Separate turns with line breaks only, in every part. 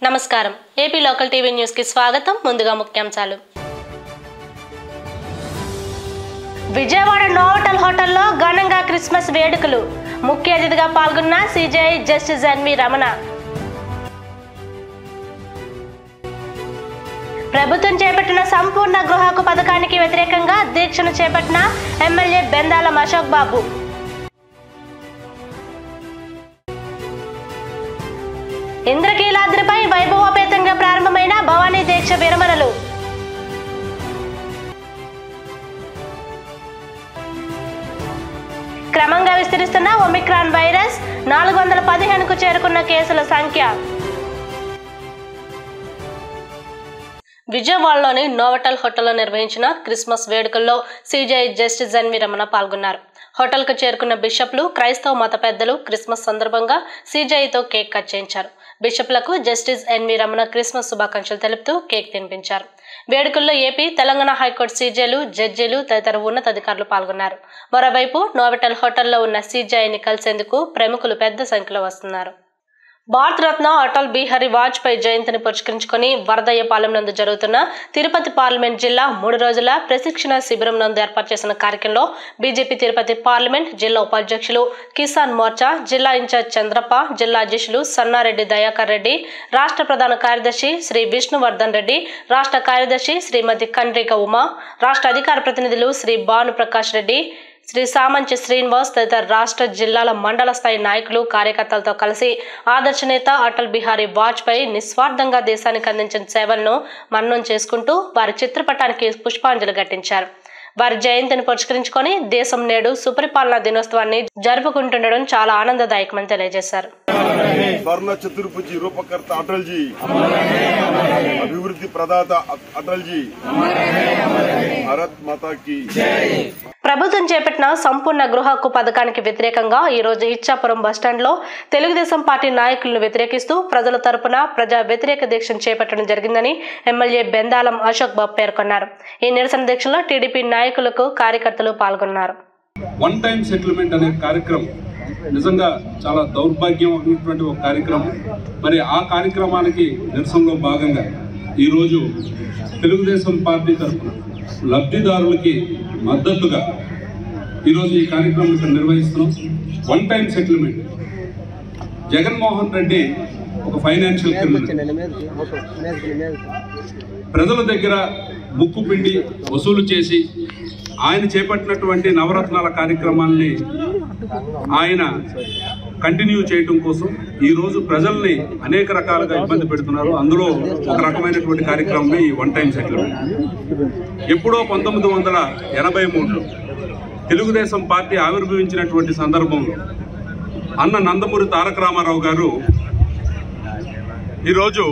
నమస్కారం AP local TV news కి స్వాగతం ముందుగా ముఖ్యాంశాలు విజయవాడ నోవటల్ హోటల్లో ఘనంగా క్రిస్మస్ వేడుకలు ముఖ్య అతిథిగా పాల్గొన్న సిజేఐ జస్టిస్ ఎన్వి రమణ ప్రభుత్వం చేపట్టిన సంపూర్ణ గృహ హక్కు పథకానికి వ్యతిరేకంగా దీక్షను చేపట్టిన ఎమ్మెల్యే బెందాలం అశోక్ బాబు ఇంద్రకీలాద్రిపై వైభవోపేతంగా ప్రారంభమైన భవానీ దీక్ష విరమణలు క్రమంగా విస్తరిస్తున్న ఒమిక్రాన్ వైరస్ నాలుగు వందల పదిహేనుకు చేరుకున్న కేసుల సంఖ్య విజయవాడలోని నోవటల్ హోటల్లో నిర్వహించిన క్రిస్మస్ వేడుకల్లో సిజేఐ జస్టిస్ ఎన్వి రమణ పాల్గొన్నారు హోటల్కు చేరుకున్న బిషప్లు క్రైస్తవ మత పెద్దలు క్రిస్మస్ సందర్భంగా సిజేఐతో కేక్ కట్ చేయించారు బిషప్లకు జస్టిస్ ఎన్వి రమణ క్రిస్మస్ శుభాకాంక్షలు తెలుపుతూ కేక్ తినిపించారు వేడుకల్లో ఏపీ తెలంగాణ హైకోర్టు సీజేలు జడ్జీలు తదితర ఉన్నతాధికారులు పాల్గొన్నారు మరోవైపు నోవటల్ హోటల్లో ఉన్న సీజేఐని కలిసేందుకు ప్రముఖులు పెద్ద సంఖ్యలో వస్తున్నారు భారతరత్న అటల్ బిహారీ వాజ్పేయి జయంతిని పురస్కరించుకొని వరదయ్యపాలెం నందు జరుగుతున్న తిరుపతి పార్లమెంట్ జిల్లా మూడు రోజుల ప్రశిక్షణ శిబిరం నందు ఏర్పాటు చేసిన కార్యక్రమంలో బీజేపీ తిరుపతి పార్లమెంట్ జిల్లా ఉపాధ్యక్షులు కిసాన్ మోర్చా జిల్లా ఇన్ఛార్జ్ చంద్రప్ప జిల్లా అధ్యక్షులు సన్నారెడ్డి దయాకర్ రెడ్డి రాష్ట్ర ప్రధాన కార్యదర్శి శ్రీ విష్ణువర్ధన్ రెడ్డి రాష్ట్ర కార్యదర్శి శ్రీమతి కండ్రిక ఉమా రాష్ట్ర అధికార ప్రతినిధులు శ్రీ భాను ప్రకాష్ రెడ్డి శ్రీ సామంచి శ్రీనివాస్ తదితర రాష్ట్ర జిల్లాల మండల స్థాయి నాయకులు కార్యకర్తలతో కలిసి ఆదర్శ నేత అటల్ బిహారీ వాజ్పేయి నిస్వార్థంగా దేశానికి అందించిన సేవలను మన్నం చేసుకుంటూ వారి చిత్రపటానికి పుష్పాంజలి ఘటించారు వారి జయంతిని పురస్కరించుకొని దేశం నేడు సుపరిపాలనా దినోత్సవాన్ని జరుపుకుంటుండడం చాలా ఆనందదాయకమని తెలియజేశారు
స్వర్ణ చతుర్భుజి రూపకర్త అటల్ జీ అభివృద్ధి ప్రదాత అ- అటల్ జీ భారత్ మాతా కి
ప్రభుత్వం చేపట్టిన సంపూర్ణ గృహ హక్కు పథకానికి వ్యతిరేకంగా ఈ రోజు ఇచ్చాపురం బస్టాండ్లో తెలుగుదేశం పార్టీ నాయకులను వ్యతిరేకిస్తూ ప్రజల తరపున ప్రజా వ్యతిరేక దీక్షను చేపట్టడం జరిగిందని ఎమ్మెల్యే బెందాలం అశోక్ బాబు పేర్కొన్నారు ఈ నిరసన దీక్షలో టీడీపీ నాయకులకు కార్యకర్తలు పాల్గొన్నారు
వన్ టైం సెటిల్మెంట్ అనే కార్యక్రమం నిజంగా చాలా దౌర్భాగ్యం అనేటువంటి ఒక కార్యక్రమం మరి ఆ కార్యక్రమానికి నిరసనలో భాగంగా ఈరోజు తెలుగుదేశం పార్టీ తరఫున లబ్ధిదారులకి మద్దతుగా ఈరోజు ఈ కార్యక్రమం ఇక్కడ నిర్వహిస్తున్నాం one time settlement Jaganmohan Reddy ఒక ఫైనాన్షియల్ క్రిమినల్ ప్రజల దగ్గర ముక్కు పిండి వసూలు చేసి ఆయన చేపట్టినటువంటి నవరత్నాల కార్యక్రమాల్ని ఆయన కంటిన్యూ చేయటం కోసం ఈ రోజు ప్రజల్ని అనేక రకాలుగా ఇబ్బంది పెడుతున్నారు అందులో ఒక రకమైనటువంటి కార్యక్రమమే ఈ వన్ టైం సెటిల్మెంట్ ఎప్పుడో పంతొమ్మిది వందల ఎనభై మూడులో తెలుగుదేశం పార్టీ ఆవిర్భవించినటువంటి సందర్భంలో అన్న నందమూరి తారక రామారావు గారు ఈరోజు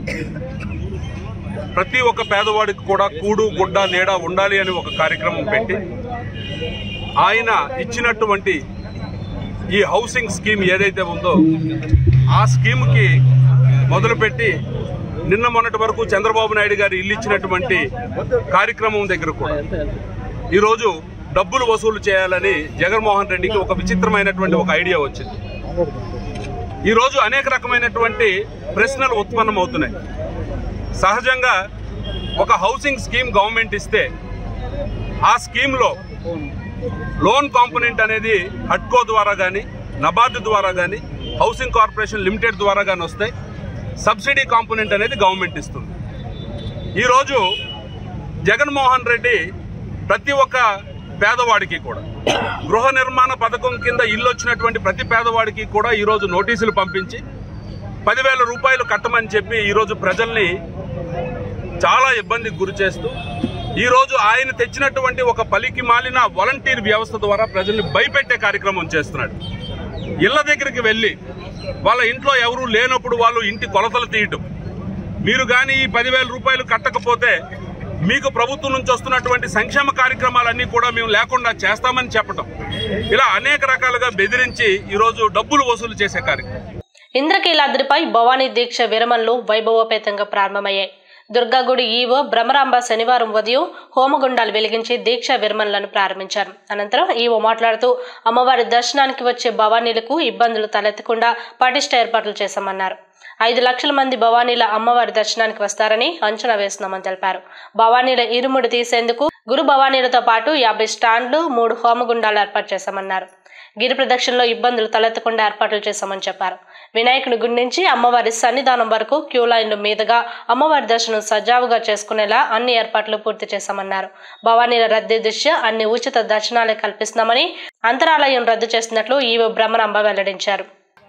ప్రతి ఒక్క పేదవాడికి కూడా కూడు గుడ్డ నీడ ఉండాలి అని ఒక కార్యక్రమం పెట్టి ఆయన ఇచ్చినటువంటి ఈ హౌసింగ్ స్కీమ్ ఏదైతే ఉందో ఆ స్కీమ్కి మొదలుపెట్టి నిన్న మొన్నటి వరకు చంద్రబాబు నాయుడు గారు ఇల్లు ఇచ్చినటువంటి కార్యక్రమం దగ్గర కూడా ఈరోజు డబ్బులు వసూలు చేయాలని జగన్మోహన్ రెడ్డికి ఒక విచిత్రమైనటువంటి ఒక ఐడియా వచ్చింది ఈరోజు అనేక రకమైనటువంటి ప్రశ్నలు ఉత్పన్నమవుతున్నాయి సహజంగా ఒక హౌసింగ్ స్కీమ్ గవర్నమెంట్ ఇస్తే ఆ స్కీమ్లో లోన్ కాంపోనెంట్ అనేది హడ్కో ద్వారా కానీ నబార్డు ద్వారా కానీ హౌసింగ్ కార్పొరేషన్ లిమిటెడ్ ద్వారా కానీ వస్తాయి సబ్సిడీ కాంపోనెంట్ అనేది గవర్నమెంట్ ఇస్తుంది ఈరోజు జగన్మోహన్ రెడ్డి ప్రతి ఒక్క పేదవాడికి కూడా గృహ నిర్మాణ పథకం కింద ఇల్లు వచ్చినటువంటి ప్రతి పేదవాడికి కూడా ఈరోజు నోటీసులు పంపించి పదివేల రూపాయలు కట్టమని చెప్పి ఈరోజు ప్రజల్ని చాలా ఇబ్బందికి గురి చేస్తూ ఈరోజు ఆయన తెచ్చినటువంటి ఒక పలికి మాలిన వాలంటీర్ వ్యవస్థ ద్వారా ప్రజల్ని భయపెట్టే కార్యక్రమం చేస్తున్నాడు ఇళ్ల దగ్గరికి వెళ్ళి వాళ్ళ ఇంట్లో ఎవరూ లేనప్పుడు వాళ్ళు ఇంటి కొలతలు తీయటం మీరు కానీ ఈ పదివేల రూపాయలు కట్టకపోతే మీకు ప్రభుత్వం నుంచి వస్తున్నటువంటి సంక్షేమ కార్యక్రమాలన్నీ కూడా మేము లేకుండా చేస్తామని చెప్పటం ఇలా అనేక రకాలుగా బెదిరించి ఈరోజు డబ్బులు వసూలు చేసే కార్యక్రమం
ఇంద్రకీలాద్రిపై భవానీ దీక్ష విరమణలు వైభవోపేతంగా ప్రారంభమయ్యాయి దుర్గాగుడి ఈవో భ్రమరాంబ శనివారం ఉదయం హోమగుండాలు వెలిగించి దీక్ష విరమణలను ప్రారంభించారు అనంతరం ఈవో మాట్లాడుతూ అమ్మవారి దర్శనానికి వచ్చే భవానీలకు ఇబ్బందులు తలెత్తకుండా పటిష్ట ఏర్పాట్లు చేశామన్నారు ఐదు లక్షల మంది భవానీల అమ్మవారి దర్శనానికి వస్తారని అంచనా వేస్తున్నామని తెలిపారు భవానీల ఇరుముడి తీసేందుకు గురు భవానీలతో పాటు యాభై స్టాండ్లు మూడు హోమగుండాలు ఏర్పాటు చేశామన్నారు గిరి ప్రదక్షిణలో ఇబ్బందులు తలెత్తకుండా ఏర్పాట్లు చేశామని చెప్పారు వినాయకుని గుడి నుంచి అమ్మవారి సన్నిధానం వరకు క్యూ లైన్ల మీదుగా అమ్మవారి దర్శనం సజావుగా చేసుకునేలా అన్ని ఏర్పాట్లు పూర్తి చేశామన్నారు భవానీల రద్దీ దృష్ట్యా అన్ని ఉచిత దర్శనాలే కల్పిస్తున్నామని అంతరాలయం రద్దు చేస్తున్నట్లు ఈవో బ్రహ్మరాంబ వెల్లడించారు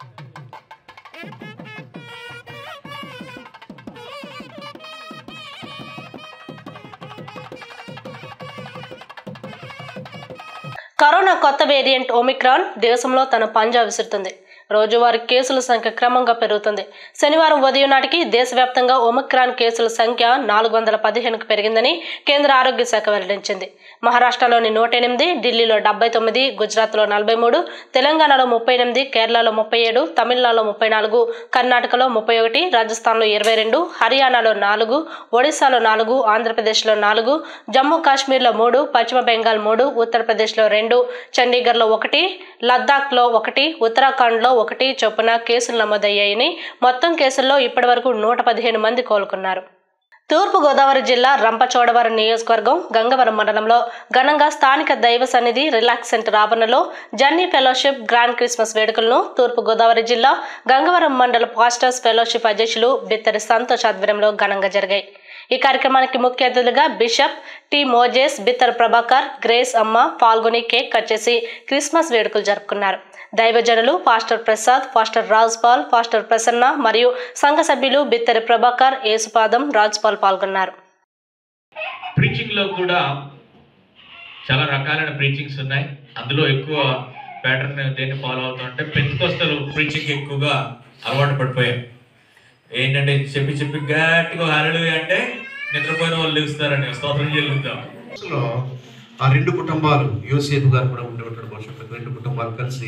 కరోనా కొత్త వేరియంట్ ఒమిక్రాన్ దేశంలో తన పంజా విసురుతుంది రోజువారీ కేసుల సంఖ్య క్రమంగా పెరుగుతుంది శనివారం ఉదయం నాటికి దేశవ్యాప్తంగా ఒమిక్రాన్ కేసుల సంఖ్య నాలుగు వందల పదిహేనుకు పెరిగిందని కేంద్ర ఆరోగ్య శాఖ వెల్లడించింది మహారాష్ట్రలోని నూట ఎనిమిది ఢిల్లీలో డెబ్బై తొమ్మిది గుజరాత్లో నలభై మూడు తెలంగాణలో ముప్పై ఎనిమిది కేరళలో ముప్పై ఏడు తమిళనాడులో ముప్పై నాలుగు కర్ణాటకలో ముప్పై ఒకటి రాజస్థాన్లో ఇరవై రెండు హర్యానాలో నాలుగు ఒడిశాలో నాలుగు ఆంధ్రప్రదేశ్లో నాలుగు జమ్మూ కాశ్మీర్లో మూడు పశ్చిమ బెంగాల్ మూడు ఉత్తరప్రదేశ్లో రెండు చండీగఢ్లో ఒకటి లద్దాఖ్లో ఒకటి ఉత్తరాఖండ్లో ఒకటి చొప్పున కేసులు నమోదయ్యాయని మొత్తం కేసుల్లో ఇప్పటివరకు నూట పదిహేను మంది కోలుకున్నారు తూర్పు గోదావరి జిల్లా రంపచోడవరం నియోజకవర్గం గంగవరం మండలంలో ఘనంగా స్థానిక దైవ సన్నిధి రిలాక్స్ సెంటర్ ఆవరణలో జర్నీ ఫెలోషిప్ గ్రాండ్ క్రిస్మస్ వేడుకలను తూర్పు గోదావరి జిల్లా గంగవరం మండల పాస్టర్స్ ఫెలోషిప్ అధ్యక్షులు బిత్తరి సంతోష్ ఆధ్వర్యంలో ఘనంగా జరిగాయి ఈ కార్యక్రమానికి ముఖ్య అతిథిగా bishop T Moses Bittar Prabhakar Grace అమ్మ పాల్గొని కేక్ కట్ చేసి క్రిస్మస్ వేడుకలు జరుపుకున్నారు దైవజనులు pastor Prasad pastor Raj Paul pastor Prasanna మరియు సంఘ సభ్యులు బిత్తరి ప్రభాకర్ యేసుపాదం రాజ్ పాల్ పాల్గొన్నారు
ప్రీచింగ్ లో కూడా చాలా రకాలైన ప్రీచింగ్స్ ఉన్నాయి అందులో ఎక్కువ ప్యాటర్న్ దేన్ని ఫాలో అవుతుంటే పెంచుకొస్తారు ప్రీచింగ్ ఎక్కువగా అలవాటు పడిపోయాం ఏంటంటే చెప్పి చెప్పి గట్టిగా హరడు అంటే నిద్రపోయిన వాళ్ళు లేస్తారని స్తోత్రం చెల్లుతాం
లో ఆ రెండు కుటుంబాలు యోసేపు గారు కూడా ఉండేటువంటి భవిష్యత్తు రెండు కుటుంబాలు కలిసి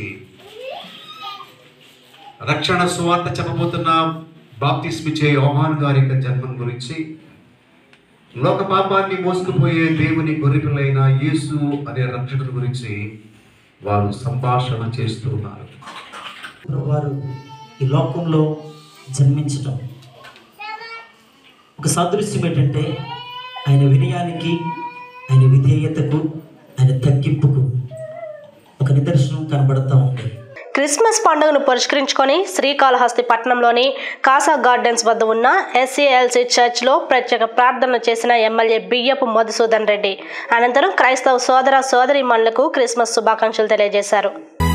రక్షణ సువార్త చెప్పబోతున్న బాప్తిస్మిచ్చే యోహాన్ గారి యొక్క జన్మం గురించి లోక పాపాన్ని మోసుకుపోయే దేవుని గొర్రెపిల్లైన యేసు అనే రక్షకుడి గురించి వారు సంభాషణ చేస్తూ ఉన్నారు
వారు ఈ లోకంలో జన్మించటం ఒక సాదృశ్యం ఏంటంటే ఆయన వినయానికి ఆయన విధేయతకు ఆయన తగ్గింపుకు ఒక నిదర్శనం కనబడతా ఉంది
క్రిస్మస్ పండుగను పురస్కరించుకొని శ్రీకాళహస్తి పట్టణంలోని కాసా గార్డెన్స్ వద్ద ఉన్న ఎస్సీఎల్సీ చర్చ్లో ప్రత్యేక ప్రార్థన చేసిన ఎమ్మెల్యే బియ్యపు మధుసూదన్ రెడ్డి అనంతరం క్రైస్తవ సోదర సోదరీమణులకు క్రిస్మస్ శుభాకాంక్షలు తెలియజేశారు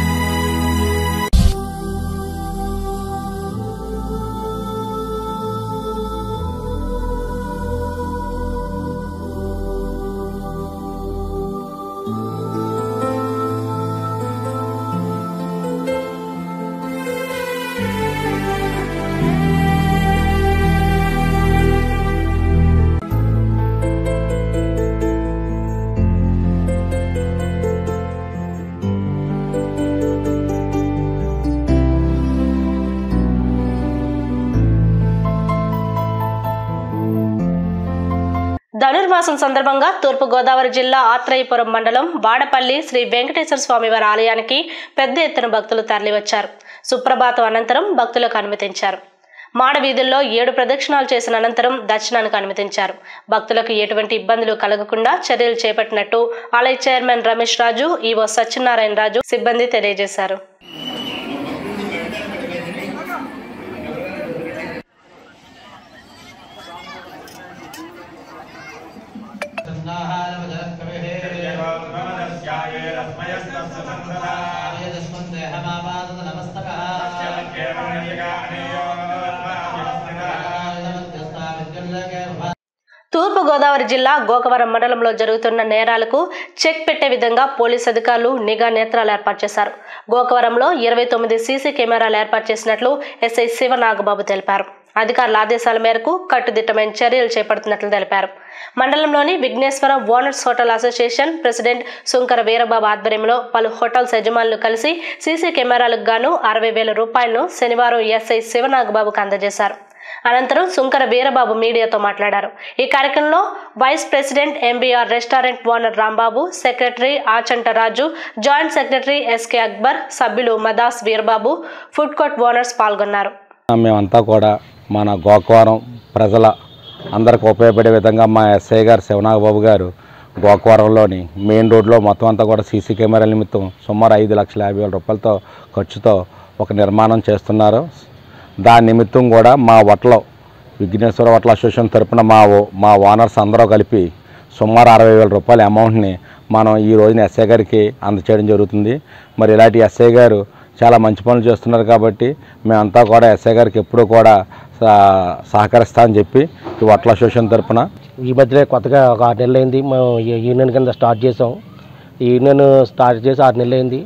ధనుర్మాసం సందర్భంగా తూర్పు గోదావరి జిల్లా ఆత్రేయపురం మండలం వాడపల్లి శ్రీ వెంకటేశ్వర స్వామివారి ఆలయానికి పెద్ద ఎత్తున భక్తులు తరలివచ్చారు సుప్రభాతం అనంతరం భక్తులకు అనుమతించారు మాడ వీధుల్లో ఏడు ప్రదక్షిణాలు చేసిన అనంతరం దర్శనానికి అనుమతించారు భక్తులకు ఎటువంటి ఇబ్బందులు కలగకుండా చర్యలు చేపట్టినట్టు ఆలయ చైర్మన్ రమేష్ రాజు ఈవో సత్యనారాయణ రాజు సిబ్బంది తెలియజేశారు తూర్పు గోదావరి జిల్లా గోకవరం మండలంలో జరుగుతున్న నేరాలకు చెక్ పెట్టే విధంగా పోలీస్ అధికారులు నిఘా నేత్రాలు ఏర్పాటు చేశారు గోకవరంలో ఇరవై తొమ్మిది సీసీ కెమెరాలు ఏర్పాటు చేసినట్లు ఎస్ఐ శివనాగబాబు తెలిపారు అధికారుల ఆదేశాల మేరకు కట్టుదిట్టమైన చర్యలు చేపడుతున్నట్లు తెలిపారు మండలంలోని Vighneshwara owners hotel association president Sunkara Veerababu ఆధ్వర్యంలో పలు హోటల్స్ యజమానులు కలిసి సీసీ కెమెరాలకు గాను అరవై వేల రూపాయలను శనివారం ఎస్ఐ శివనాగబాబుకు అందజేశారు అనంతరం సుంకర వీరబాబు మీడియాతో మాట్లాడారు ఈ కార్యక్రమంలో vice president MBR restaurant owner Rambabu secretary Achanta Raju joint secretary SK Akbar సభ్యులు Madas Veerababu food court owners పాల్గొన్నారు
మేమంతా కూడా మన గోకవరం ప్రజల అందరికి ఉపయోగపడే విధంగా మా ఎస్ఐ గారు శివనాగబాబు గారు గోకవరంలోని మెయిన్ రోడ్లో మొత్తం అంతా కూడా సీసీ కెమెరాల నిమిత్తం సుమారు ఐదు లక్షల యాభై వేల రూపాయలతో ఖర్చుతో ఒక నిర్మాణం చేస్తున్నారు దాని నిమిత్తం కూడా మా వట్లో విఘ్నేశ్వర వట్ల అసోసియేషన్ తరపున మా ఓ- మా ఓనర్స్ అందరూ కలిపి సుమారు అరవై వేల రూపాయల అమౌంట్ని మనం ఈ రోజున ఎస్ఐ గారికి అందచేయడం జరుగుతుంది మరి ఇలాంటి ఎస్ఐ గారు చాలా మంచి పనులు చేస్తున్నారు కాబట్టి మేమంతా కూడా ఎస్ఐ గారికి ఎప్పుడూ కూడా సహ- సహకరిస్తామని చెప్పి ఈ వట్ల అసోసియేషన్ తరపున
ఈ మధ్యనే కొత్తగా ఒక ఆరు నెలలు అయింది మేము ఈ యూనియన్ కింద స్టార్ట్ చేసాం ఈ యూనియన్ స్టార్ట్ చేసి ఆరు నెలలు అయింది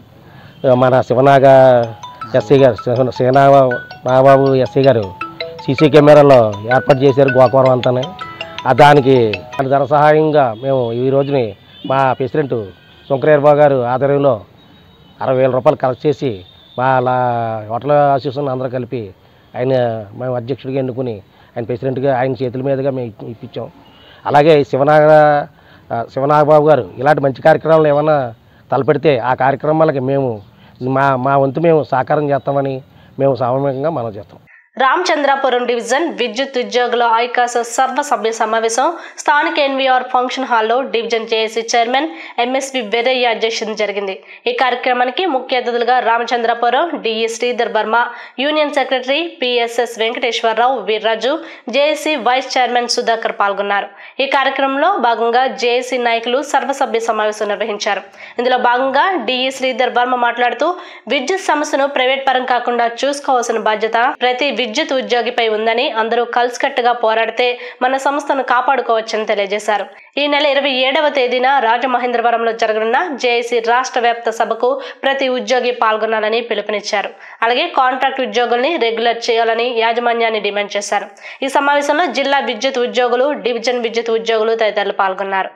మన శివనాగ ఎస్సీ గారు శివ- శివనాగ నాగబాబు ఎస్సీ గారు సీసీ కెమెరాలో ఏర్పాటు చేశారు గోకవరం అంతానే ఆ దానికి దాని ధర సహాయంగా మేము ఈ రోజుని మా ప్రెసిడెంట్ శంకరేర్బాబు గారు ఆధ్వర్యంలో అరవై వేల రూపాయలు కలెక్ట్ చేసి మా లా హోటల్ అసోసియేషన్ అందరూ కలిపి ఆయన మేము అధ్యక్షుడిగా ఎన్నుకుని ఆయన ప్రెసిడెంట్గా ఆయన చేతుల మీదుగా మేము ఇప్పు- ఇప్పించాం అలాగే శివనాగ ఆ, శివనాగబాబు గారు ఇలాంటి మంచి కార్యక్రమాలు ఏమైనా తలపెడితే ఆ కార్యక్రమాలకి మేము మా మా వంతు మేము సహకారం చేస్తామని మేము సామూహికంగా మనం చేస్తాం
రామచంద్రాపురం డివిజన్ విద్యుత్ ఉద్యోగుల ఐకాస సర్వసభ్య సమావేశం స్థానిక ఎన్వీఆర్ ఫంక్షన్ హాల్లో division JAC chairman MSV Veraiah అధ్యక్షతన జరిగింది ఈ కార్యక్రమానికి ముఖ్య అతిథులుగా Ramachandrapuram DE Sridhar Varma union secretary PSS Venkateswararao Veerraju JAC vice chairman Sudhakar పాల్గొన్నారు ఈ కార్యక్రమంలో భాగంగా జేఏసీ నాయకులు సర్వసభ్య సమావేశం నిర్వహించారు ఇందులో భాగంగా డిఈ శ్రీధర్ వర్మ మాట్లాడుతూ విద్యుత్ సమస్యను ప్రైవేట్ పరం కాకుండా చూసుకోవాల్సిన బాధ్యత ప్రతి విద్యుత్ ఉద్యోగిపై ఉందని అందరూ కలిసికట్టుగా పోరాడితే మన సంస్థను కాపాడుకోవచ్చని తెలియజేశారు ఈ నెల ఇరవై ఏడవ తేదీన రాజమహేంద్రవరంలో జరగనున్న జేఏసీ రాష్ట్ర వ్యాప్త సభకు ప్రతి ఉద్యోగి పాల్గొనాలని పిలుపునిచ్చారు అలాగే కాంట్రాక్ట్ ఉద్యోగుల్ని రెగ్యులర్ చేయాలని యాజమాన్యాన్ని డిమాండ్ చేశారు ఈ సమావేశంలో జిల్లా విద్యుత్ ఉద్యోగులు డివిజన్ విద్యుత్ ఉద్యోగులు తదితరులు పాల్గొన్నారు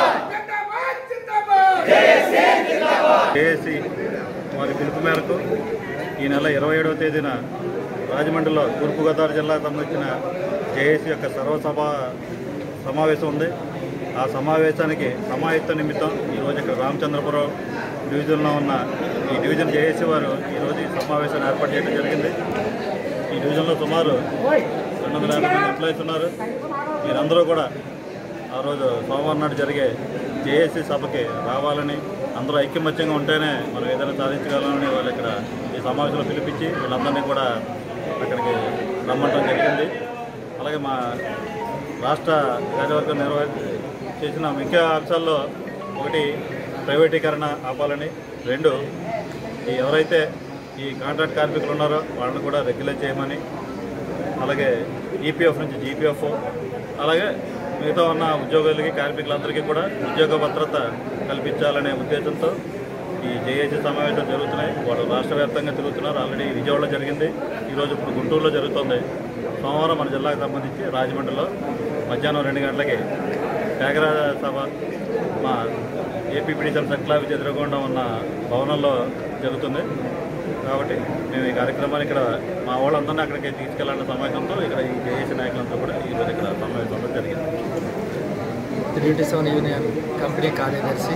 జేఏసీ వారి పిలుపు మేరకు ఈ నెల ఇరవై ఏడవ తేదీన రాజమండ్రిలో తూర్పుగోదావరి జిల్లాకు సంబంధించిన జేఏసీ యొక్క సర్వసభ సమావేశం ఉంది ఆ సమావేశానికి సమాయత్త నిమిత్తం ఈరోజు ఇక్కడ రామచంద్రపురం డివిజన్లో ఉన్న ఈ డివిజన్ జేఏసీ వారు ఈరోజు ఈ సమావేశాన్ని ఏర్పాటు చేయడం జరిగింది ఈ డివిజన్లో సుమారు రెండు వందల యాభై మంది ఎంప్లాయీస్ ఉన్నారు మీరందరూ కూడా ఆ రోజు సోమవారం నాడు జరిగే జేఏసీ సభకి రావాలని అందరూ ఐక్యమత్యంగా ఉంటేనే మనం ఏదైనా సాధించగలమని వాళ్ళు ఇక్కడ ఈ సమావేశంలో పిలిపించి వీళ్ళందరినీ కూడా అక్కడికి రమ్మటం జరిగింది అలాగే మా రాష్ట్ర కార్యవర్గం నిర్వహ చేసిన ముఖ్య అంశాల్లో ఒకటి ప్రైవేటీకరణ ఆపాలని రెండు ఈ ఎవరైతే ఈ కాంట్రాక్ట్ కార్మికులు ఉన్నారో వాళ్ళని కూడా రెగ్యులర్ చేయమని అలాగే ఈపీఎఫ్ నుంచి జీపీఎఫ్ అలాగే మిగతా ఉన్న ఉద్యోగులకి కార్మికులందరికీ కూడా ఉద్యోగ భద్రత కల్పించాలనే ఉద్దేశంతో ఈ జేఏసీ సమావేశాలు జరుగుతున్నాయి వాళ్ళు రాష్ట్ర వ్యాప్తంగా తిరుగుతున్నారు ఆల్రెడీ విజయవాడలో జరిగింది ఈరోజు ఇప్పుడు గుంటూరులో జరుగుతుంది సోమవారం మన జిల్లాకు సంబంధించి రాజమండ్రిలో మధ్యాహ్నం రెండు గంటలకి త్యాగరా సభ మా ఏపీపీడీసీఎల్ సంక్లావి ఎదురుగుండా ఉన్న భవనంలో జరుగుతుంది కాబట్టి మేము ఈ కార్యక్రమాన్ని ఇక్కడ మా వాళ్ళందరినీ అక్కడికి తీసుకెళ్లాలన్న సమావేశంతో ఇక్కడ ఈ జేఏసీ నాయకులంతా కూడా ఈరోజు ఇక్కడ సమావేశంలో జరిగింది
త్రీ సెవెన్ యూనియన్ కంపెనీ కార్యదర్శి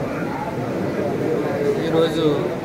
ఈరోజు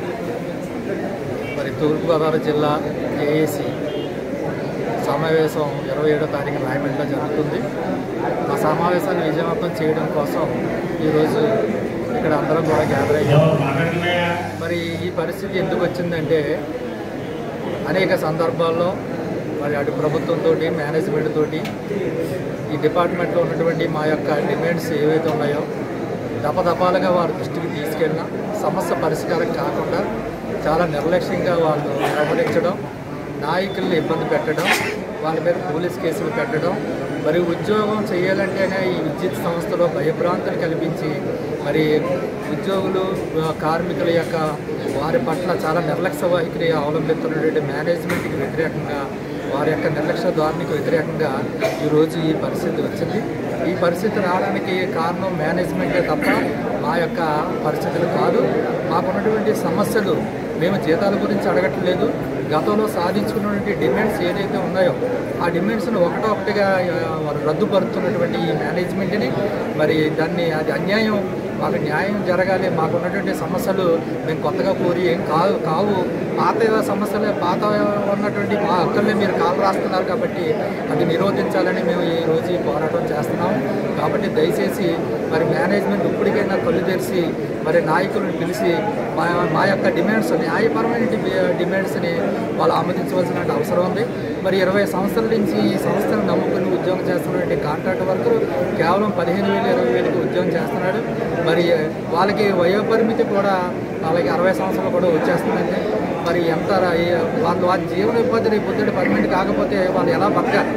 మరి తూర్పుగోదావరి జిల్లా ఏఏసి సమావేశం ఇరవై ఏడో తారీఖు రాయమండ్రిలో జరుగుతుంది ఆ సమావేశాన్ని విజయవంతం చేయడం కోసం ఈరోజు ఇక్కడ అందరం కూడా గ్యాదర్ అయ్యాం మరి ఈ పరిస్థితి ఎందుకు వచ్చిందంటే అనేక సందర్భాల్లో మరి అటు ప్రభుత్వంతో మేనేజ్మెంట్ తోటి ఈ డిపార్ట్మెంట్లో ఉన్నటువంటి మా యొక్క డిమాండ్స్ ఏవైతే ఉన్నాయో దపదపాలుగా వారి దృష్టికి తీసుకెళ్ళినా సమస్య పరిష్కారం కాకుండా చాలా నిర్లక్ష్యంగా వాళ్ళు వ్యవహరించడం నాయకుల్ని ఇబ్బంది పెట్టడం వాళ్ళ మీద పోలీస్ కేసులు పెట్టడం మరి ఉద్యోగం చేయాలంటేనే ఈ విద్యుత్ సంస్థలో భయభ్రాంతులు కల్పించి మరి ఉద్యోగులు ఆ, కార్మికుల యొక్క వారి పట్ల చాలా నిర్లక్ష్య వైఖరి అవలంబిస్తున్నటువంటి మేనేజ్మెంట్కి వ్యతిరేకంగా వారి యొక్క నిర్లక్ష్య ధోరణికి వ్యతిరేకంగా ఈరోజు ఈ పరిస్థితి వచ్చింది ఈ పరిస్థితి రావడానికి కారణం మేనేజ్మెంటే తప్ప మా యొక్క పరిస్థితులు కాదు మాకున్నటువంటి సమస్యలు మేము జీతాల గురించి అడగట్లేదు గతంలో సాధించుకున్నటువంటి డిమాండ్స్ ఏదైతే ఉన్నాయో ఆ డిమాండ్స్ను ఒకటో ఒకటిగా ఆ, వారు రద్దుపరుస్తున్నటువంటి ఈ మేనేజ్మెంట్ని మరి దాన్ని అది అన్యాయం మాకు న్యాయం జరగాలి మాకు ఉన్నటువంటి సమస్యలు మేము కొత్తగా కోరి ఏం కావు కావు పాత సమస్యలే పాత ఉన్నటువంటి మా హక్కుల్ని మీరు కాలు రాస్తున్నారు కాబట్టి అది నిరోధించాలని మేము ఈ రోజు ఈ పోరాటం చేస్తున్నాం కాబట్టి దయచేసి మరి మేనేజ్మెంట్ ఇప్పటికైనా కళ్ళు తెరిచి మరి నాయకులను పిలిచి మా మా యొక్క డిమాండ్స్ న్యాయపరమైన డి- డిమాండ్స్ని వాళ్ళు ఆమోదించవలసిన అవసరం ఉంది మరి ఇరవై సంవత్సరాల నుంచి ఈ సంస్థను నమ్ముకుని ఉద్యోగం చేస్తున్నటువంటి కాంట్రాక్ట్ వర్కర్ కేవలం పదిహేను వేలు ఇరవై వేలకి ఉద్యోగం చేస్తున్నాడు మరి వాళ్ళకి వయోపరిమితి కూడా వాళ్ళకి అరవై సంవత్సరాలు కూడా వచ్చేస్తుందండి మరి ఎంత రా- ఏ- వాళ్ళ వాళ్ళ జీవన ఉపాధి రేపు పొద్దుట పర్మనెంట్ కాకపోతే వాళ్ళు ఎలా బతకాలి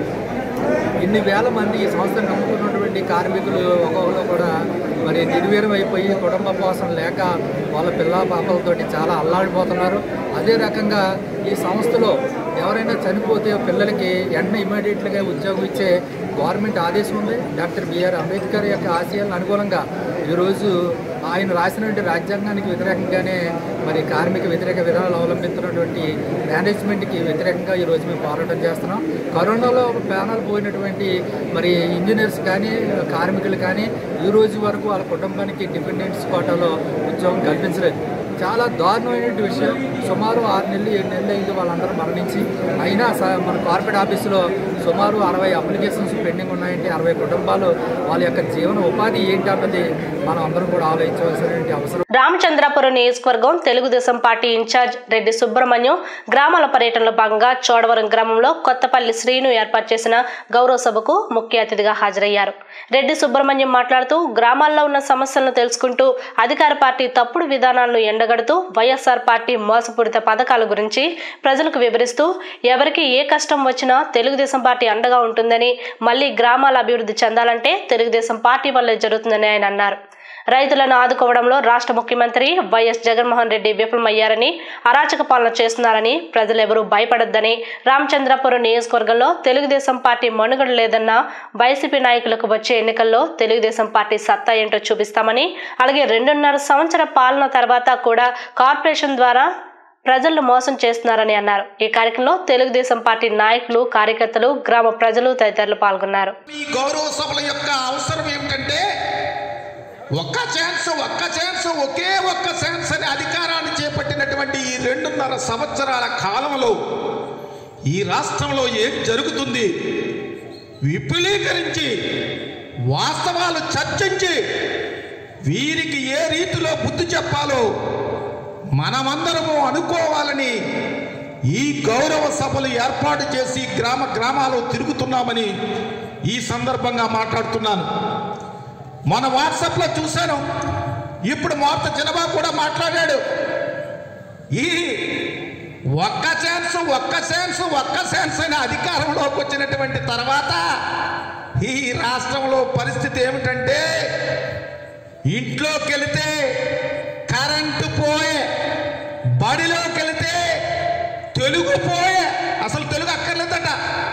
ఇన్ని వేల మంది ఈ సంస్థను నమ్ముకున్నటువంటి కార్మికులు ఒక్కొక్కరు కూడా మరి నిర్వీర్యం అయిపోయి కుటుంబ పోషణ లేక వాళ్ళ పిల్ల పాపలతోటి చాలా అల్లాడిపోతున్నారు అదే రకంగా ఈ సంస్థలో ఎవరైనా చనిపోతే పిల్లలకి వెంటనే ఇమీడియట్గా ఉద్యోగం ఇచ్చే గవర్నమెంట్ ఆదేశం ఉంది డాక్టర్ బిఆర్ అంబేద్కర్ యొక్క ఆశయాలను అనుకూలంగా ఈరోజు ఆయన రాసినటువంటి రాజ్యాంగానికి వ్యతిరేకంగానే మరి కార్మిక వ్యతిరేక విధానాలు అవలంబిస్తున్నటువంటి మేనేజ్మెంట్కి వ్యతిరేకంగా ఈరోజు మేము పోరాటం చేస్తున్నాం కరోనాలో ప్రాణాలు పోయినటువంటి మరి ఇంజనీర్స్ కానీ కార్మికులు కానీ ఈ రోజు వరకు వాళ్ళ కుటుంబానికి డిపెండెంట్స్ కోటాలో ఉద్యోగం కల్పించలేదు చాలా దారుణమైనటువంటి విషయం సుమారు ఆరు నెలలు ఏడు నెలలు అయింది వాళ్ళందరూ మరణించి అయినా స- మన కార్పొరేట్ ఆఫీసులో సుమారు అరవై అప్లికేషన్స్ పెండింగ్ ఉన్నాయంటే అరవై కుటుంబాలు వాళ్ళ యొక్క జీవన ఉపాధి ఏంటి అన్నది మనం అందరం కూడా ఆలోచించవలసినటువంటి అవసరం
రామచంద్రాపురం నియోజకవర్గం తెలుగుదేశం పార్టీ ఇన్ఛార్జ్ రెడ్డి సుబ్రహ్మణ్యం గ్రామాల పర్యటనలో భాగంగా చోడవరం గ్రామంలో కొత్తపల్లి శ్రీను ఏర్పాటు చేసిన గౌరవ సభకు ముఖ్య అతిథిగా హాజరయ్యారు రెడ్డి సుబ్రహ్మణ్యం మాట్లాడుతూ గ్రామాల్లో ఉన్న సమస్యలను తెలుసుకుంటూ అధికార పార్టీ తప్పుడు విధానాలను ఎండగడుతూ వైఎస్ఆర్ పార్టీ మోసపూరిత పథకాల గురించి ప్రజలకు వివరిస్తూ ఎవరికి ఏ కష్టం వచ్చినా తెలుగుదేశం పార్టీ అండగా ఉంటుందని మళ్ళీ గ్రామాల అభివృద్ధి చెందాలంటే తెలుగుదేశం పార్టీ వల్లే జరుగుతుందని ఆయన అన్నారు రైతులను ఆదుకోవడంలో రాష్ట్ర ముఖ్యమంత్రి వైఎస్ జగన్మోహన్ రెడ్డి విఫలమయ్యారని అరాచక పాలన చేస్తున్నారని ప్రజలెవరూ భయపడొద్దని రామచంద్రపురం నియోజకవర్గంలో తెలుగుదేశం పార్టీ మనుగడ లేదన్న వైసీపీ నాయకులకు వచ్చే ఎన్నికల్లో తెలుగుదేశం పార్టీ సత్తా ఏంటో చూపిస్తామని అలాగే రెండున్నర సంవత్సర పాలన తర్వాత కూడా కార్పొరేషన్ ద్వారా ప్రజలను మోసం చేస్తున్నారని అన్నారు ఈ కార్యక్రమంలో తెలుగుదేశం పార్టీ నాయకులు కార్యకర్తలు గ్రామ ప్రజలు తదితరులు పాల్గొన్నారు
ఈ గౌరవ సభల యొక్క అవసరం ఏమిటంటే ఒక్క ఛాన్స్ ఒక్క ఛాన్స్ ఒకే ఒక్క ఛాన్స్ అని అధికారాన్ని చేపట్టినటువంటి ఈ రెండున్నర సంవత్సరాల కాలంలో ఈ రాష్ట్రంలో ఏం జరుగుతుంది విపులీకరించి వాస్తవాలు చర్చించి వీరికి ఏ రీతిలో బుద్ధి చెప్పాలో మనమందరము అనుకోవాలని ఈ గౌరవ సభలు ఏర్పాటు చేసి గ్రామ గ్రామాలు తిరుగుతున్నామని ఈ సందర్భంగా మాట్లాడుతున్నాను మన వాట్సాప్లో చూశాను ఇప్పుడు మార్త జనబా కూడా మాట్లాడాడు ఈ ఒక్క ఛాన్స్ ఒక్క ఛాన్స్ ఒక్క ఛాన్స్ అని అధికారంలోకి వచ్చినటువంటి తర్వాత ఈ రాష్ట్రంలో పరిస్థితి ఏమిటంటే ఇంట్లోకి వెళితే కరెంటు పోయే బడిలోకి వెళితే తెలుగు పోయే అసలు తెలుగు అక్కర్లేదట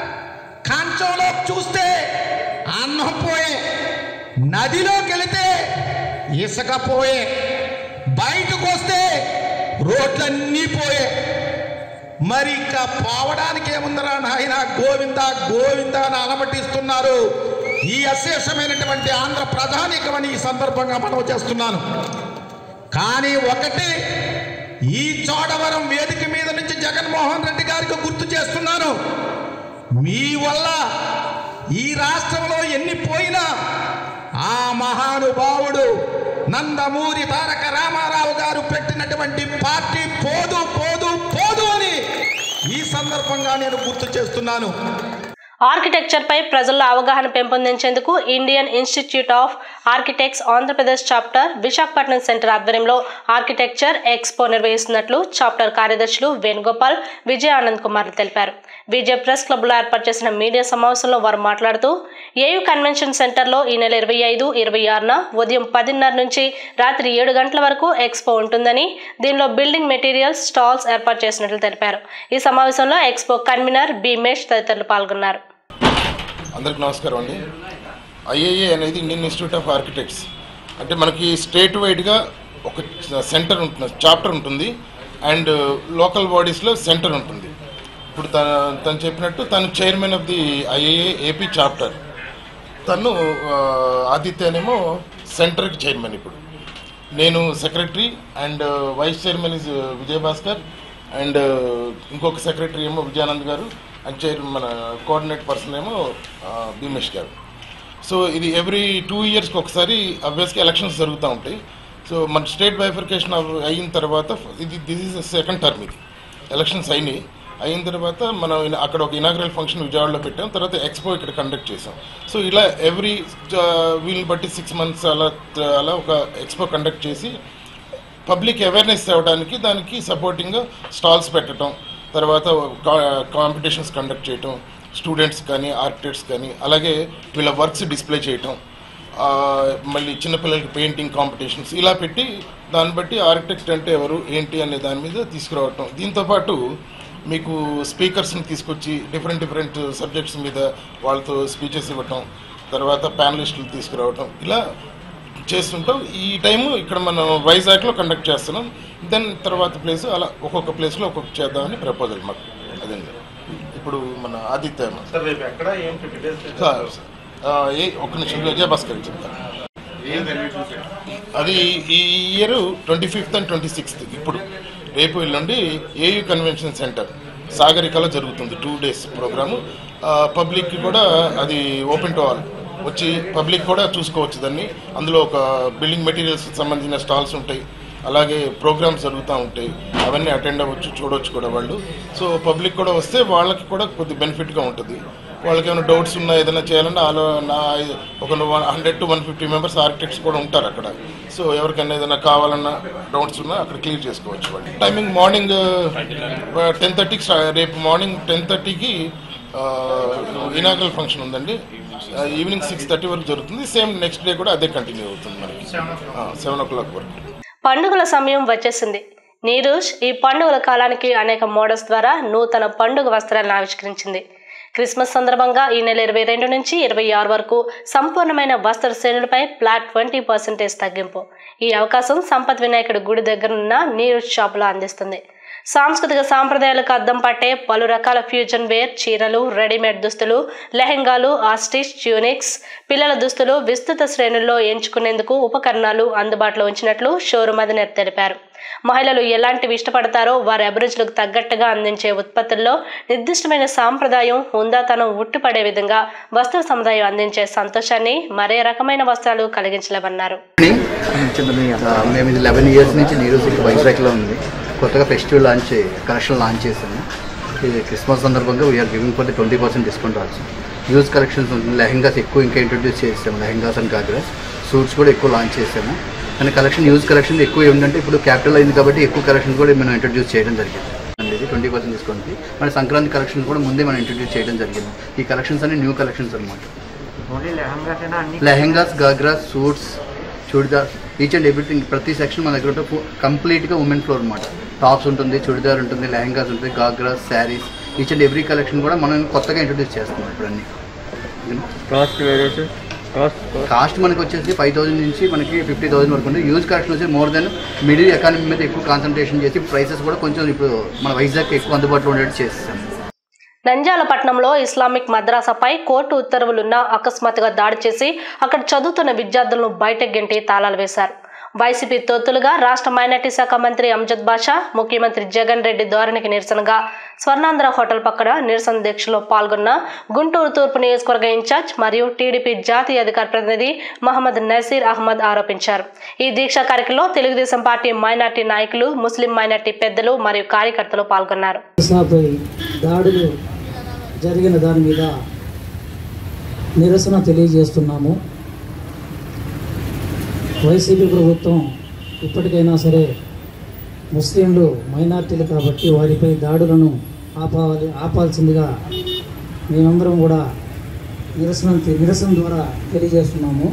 కంచంలో చూస్తే అన్నం పోయే నదిలోకి వెళితే ఇసుక పోయే బయటకు వస్తే రోడ్లన్నీ పోయే మరి ఇంకా పోవడానికి ఏముందరా నాయన గోవింద గోవింద అని అలమటిస్తున్నారు ఈ అశేషమైనటువంటి ఆంధ్ర ప్రధానికమని ఈ సందర్భంగా మనం చేస్తున్నాను కానీ ఒకటి ఈ చోడవరం వేదిక మీద నుంచి జగన్మోహన్ రెడ్డి గారికి గుర్తు చేస్తున్నాను మీ వల్ల ఈ రాష్ట్రంలో ఎన్ని పోయినా ఆ మహానుభావుడు నందమూరి తారక రామారావు గారు పెట్టినటువంటి పార్టీ పోదు పోదు పోదు అని ఈ సందర్భంగా నేను గుర్తు చేస్తున్నాను
ఆర్కిటెక్చర్ పై ప్రజల్లో అవగాహన పెంపొందించేందుకు Indian Institute of Architects Andhra Pradesh chapter Visakhapatnam centre ఆధ్వర్యంలో ఆర్కిటెక్చర్ ఎక్స్పో నిర్వహిస్తున్నట్లు చాప్టర్ కార్యదర్శులు వేణుగోపాల్ విజయ ఆనంద్ కుమార్ తెలిపారు విజయ్ ప్రెస్ క్లబ్లో ఏర్పాటు చేసిన మీడియా సమావేశంలో వారు మాట్లాడుతూ ఏయూ కన్వెన్షన్ సెంటర్లో ఈ నెల ఇరవై ఐదు ఇరవై ఆరున ఉదయం పదిన్నర నుంచి రాత్రి ఏడు గంటల వరకు ఎక్స్పో ఉంటుందని దీనిలో బిల్డింగ్ మెటీరియల్స్ స్టాల్స్ ఏర్పాటు చేసినట్లు తెలిపారు ఈ సమావేశంలో ఎక్స్పో కన్వీనర్ బిమేష్ తదితరులు పాల్గొన్నారు
అందరికి నమస్కారం అండి ఐఏఏ అనేది ఇండియన్ ఇన్స్టిట్యూట్ ఆఫ్ ఆర్కిటెక్ట్స్ అంటే మనకి స్టేట్ వైడ్గా ఒక సెంటర్ ఉంటుంది చాప్టర్ ఉంటుంది అండ్ లోకల్ బాడీస్లో సెంటర్ ఉంటుంది ఇప్పుడు తన తను చెప్పినట్టు తను chairman of the IAA AP chapter తను ఆ, ఆదిత్యనేమో సెంటర్కి చైర్మన్ ఇప్పుడు నేను secretary and vice chairman is Vijayabhaskar and ఇంకొక సెక్రటరీ ఏమో విజయానంద్ గారు అండ్ చైర్ మన కోఆర్డినేట్ పర్సన్ ఏమో ఆ, భీమేష్ గారు సో ఇది ఎవ్రీ టూ ఇయర్స్కి ఒకసారి అబ్వియస్గా ఎలక్షన్స్ జరుగుతూ ఉంటాయి సో మన స్టేట్ బైఫర్కేషన్ అయిన తర్వాత ఇది దిస్ ఇస్ సెకండ్ టర్మ్ ఇది ఎలక్షన్స్ అయినాయి అయిన తర్వాత మనం ఇన- అక్కడ ఒక ఇనాగ్రల్ ఫంక్షన్ విజయవాడలో పెట్టాం తర్వాత ఎక్స్పో ఇక్కడ కండక్ట్ చేసాం సో ఇలా ఎవ్రీ వీళ్ళని బట్టి సిక్స్ మంత్స్ అలా అలా ఒక ఎక్స్పో కండక్ట్ చేసి పబ్లిక్ అవేర్నెస్ ఇవ్వడానికి దానికి సపోర్టింగ్గా స్టాల్స్ పెట్టడం తర్వాత కాంపిటీషన్స్ కండక్ట్ చేయటం స్టూడెంట్స్ కానీ ఆర్కిటెక్ట్స్ కానీ అలాగే వీళ్ళ వర్క్స్ డిస్ప్లే చేయటం ఆ, మళ్ళీ చిన్నపిల్లలకి పెయింటింగ్ కాంపిటీషన్స్ ఇలా పెట్టి దాన్ని బట్టి ఆర్కిటెక్ట్ అంటే ఎవరు ఏంటి అనే దాని మీద తీసుకురావటం దీంతోపాటు మీకు స్పీకర్స్ని తీసుకొచ్చి డిఫరెంట్ డిఫరెంట్ సబ్జెక్ట్స్ మీద వాళ్ళతో స్పీచెస్ ఇవ్వటం తర్వాత ప్యానలిస్టులు తీసుకురావటం ఇలా చేస్తుంటాం ఈ టైం ఇక్కడ మనం వైజాగ్లో కండక్ట్ చేస్తున్నాం దెన్ తర్వాత ప్లేస్ అలా ఒక్కొక్క ప్లేస్లో ఒక్కొక్క చేద్దామని ప్రపోజల్ మాకు అదండి ఇప్పుడు మన ఆదిత్య
సార్ రేపు ఎక్కడ ఏంటి డీటెయిల్స్
సార్, ఆ, ఏ ఒక్క నిమిషం విజయభాస్కర్ చెప్తాను అది ఈ year twenty fifth and twenty sixth ఇప్పుడు రేపు ఎల్లుండి ఏయూ కన్వెన్షన్ సెంటర్ సాగరికలో జరుగుతుంది టూ డేస్ ప్రోగ్రాము పబ్లిక్ కూడా అది ఓపెన్ టు ఆల్ వచ్చి పబ్లిక్ కూడా చూసుకోవచ్చు దాన్ని అందులో ఒక బిల్డింగ్ మెటీరియల్స్ సంబంధించిన స్టాల్స్ ఉంటాయి అలాగే ప్రోగ్రామ్స్ జరుగుతూ ఉంటాయి అవన్నీ అటెండ్ అవ్వచ్చు చూడవచ్చు కూడా వాళ్ళు సో పబ్లిక్ కూడా వస్తే వాళ్ళకి కూడా కొద్ది బెనిఫిట్గా ఉంటుంది వాళ్ళకి ఏమైనా డౌట్స్ ఉన్నా ఏదైనా చేయాలన్నా ఆలో నా ఒక hundred to one fifty members architects కూడా ఉంటారు అక్కడ సో ఎవరికైనా ఏదైనా కావాలన్నా డౌట్స్ ఉన్నా అక్కడ క్లియర్ చేసుకోవచ్చు వాళ్ళు టైమింగ్ మార్నింగ్ టెన్ థర్టీకి రేపు మార్నింగ్ టెన్ థర్టీకి ఇనాగల్ ఫంక్షన్ ఉందండి ఈవినింగ్ సిక్స్ థర్టీ వరకు జరుగుతుంది సేమ్ నెక్స్ట్ డే కూడా అదే కంటిన్యూ అవుతుంది మనకి సెవెన్ ఓ క్లాక్ వరకు
పండుగల సమయం వచ్చేసింది నీరూష్ ఈ పండుగల కాలానికి అనేక మోడల్స్ ద్వారా నూతన పండుగ వస్త్రాలను ఆవిష్కరించింది క్రిస్మస్ సందర్భంగా ఈ నెల ఇరవై రెండు నుంచి ఇరవై ఆరు వరకు సంపూర్ణమైన వస్త్ర శ్రేణులపై ఫ్లాట్ ట్వంటీ పర్సెంటేజ్ తగ్గింపు ఈ అవకాశం సంపత్ వినాయకుడి గుడి దగ్గరున్న నీరూష్ షాపులో అందిస్తుంది సాంస్కృతిక సాంప్రదాయాలకు అద్దం పట్టే పలు రకాల ఫ్యూజన్ వేర్ చీరలు రెడీమేడ్ దుస్తులు లెహెంగాలు ఆస్టిచ్ ట్యూనిక్స్ పిల్లల దుస్తులు విస్తృత శ్రేణుల్లో ఎంచుకునేందుకు ఉపకరణాలు అందుబాటులో ఉంచినట్లు షోరూమ్ అధినేత తెలిపారు మహిళలు ఎలాంటివి ఇష్టపడతారో వారి అభిరుచులకు తగ్గట్టుగా అందించే ఉత్పత్తుల్లో నిర్దిష్టమైన సాంప్రదాయం హుందాతనం ఉట్టిపడే విధంగా వస్త్ర సముదాయం అందించే సంతోషాన్ని మరే రకమైన వస్త్రాలు కలిగించలేవన్నారు
ఆ, మేము ఇది లెవెన్ ఇయర్స్ నుంచి నీరు సిటీ వైజాగ్లో ఉంది కొత్తగా ఫెస్టివల్ లాంచ్ కలెక్షన్ లాంచ్ చేసాము ఇది క్రిస్మస్ సందర్భంగా we're giving for the twenty percent discount also use collections ఉంటుంది లెహంగాస్ ఎక్కువ ఇంకా ఇంట్రొడ్యూస్ చేసాము లెహంగాస్ అండ్ గాగ్రాస్ సూట్స్ కూడా ఎక్కువ లాంచ్ చేసాము కానీ కలెక్షన్ యూజ్ కలెక్షన్ ఎక్కువ ఏంటంటే ఇప్పుడు క్యాపిటల్ అయింది కాబట్టి ఎక్కువ కలెక్షన్ కూడా మనం ఇంట్రొడ్యూస్ చేయడం జరిగింది అండి ఇది ట్వంటీ పర్సెంట్ డిస్కౌంట్ మన సంక్రాంతి కలెక్షన్ కూడా ముందే మనం ఇంట్రొడ్యూస్ చేయడం జరిగింది ఈ కలెక్షన్స్ అన్ని న్యూ కలెక్షన్స్ అనమాట lehengas ghagras suits churidar each and everything ప్రతి సెక్షన్ మన దగ్గర ఉంటే కంప్లీట్గా ఉమెన్ ఫ్లోర్ అనమాట టాప్స్ ఉంటుంది చుడిదార్ ఉంటుంది లెహంగాస్ ఉంటుంది ghagras saris each and every collection కూడా మనం కొత్తగా ఇంట్రొడ్యూస్ చేస్తున్నాం ఇప్పుడు అన్ని
కాస్ట్ వేరియస్ కాస్ట్
కాస్ట్ మనకి వచ్చేసి ఫైవ్ థౌసండ్ నుంచి మనకి ఫిఫ్టీ థౌసండ్ వరకు ఉంది యూజ్ కలెక్షన్ వచ్చి మోర్ దెన్ మిడిల్ ఎకానమీ మీద ఎక్కువ కాన్సన్ట్రేషన్ చేసి ప్రైసెస్ కూడా కొంచెం ఇప్పుడు మన వైజాగ్ ఎక్కువ అందుబాటులో ఉండేట్టు చేస్తాం
నంద్యాల పట్టణంలో ఇస్లామిక్ మద్రాసాపై కోర్టు ఉత్తర్వులున్నా అకస్మాత్తుగా దాడి చేసి అక్కడ చదువుతున్న విద్యార్థులను బయటకు గెంటి తాళాలు వేశారు వైసీపీ తొత్తులుగా రాష్ట్ర మైనార్టీ శాఖ మంత్రి అంజద్ బాషా ముఖ్యమంత్రి జగన్ రెడ్డి ధోరణికి నిరసనగా స్వర్ణాంధ్ర హోటల్ పక్కన నిరసన దీక్షలో పాల్గొన్న గుంటూరు తూర్పు నియోజకవర్గ ఇన్ఛార్జ్ మరియు టీడీపీ జాతీయ అధికార ప్రతినిధి మహమ్మద్ నసీర్ అహ్మద్ ఆరోపించారు ఈ దీక్షా కార్యక్రమంలో తెలుగుదేశం పార్టీ మైనార్టీ నాయకులు ముస్లిం మైనార్టీ పెద్దలు మరియు కార్యకర్తలు పాల్గొన్నారు
పై దాడులు జరిగిన దాని మీద నిరసన తెలియజేస్తున్నాము వైసీపీ ప్రభుత్వం ఇప్పటికైనా సరే ముస్లింలు మైనార్టీలు కాబట్టి వారిపై దాడులను ఆపాలి ఆపాల్సిందిగా మేమందరం కూడా నిరసన నిరసన ద్వారా తెలియజేస్తున్నాము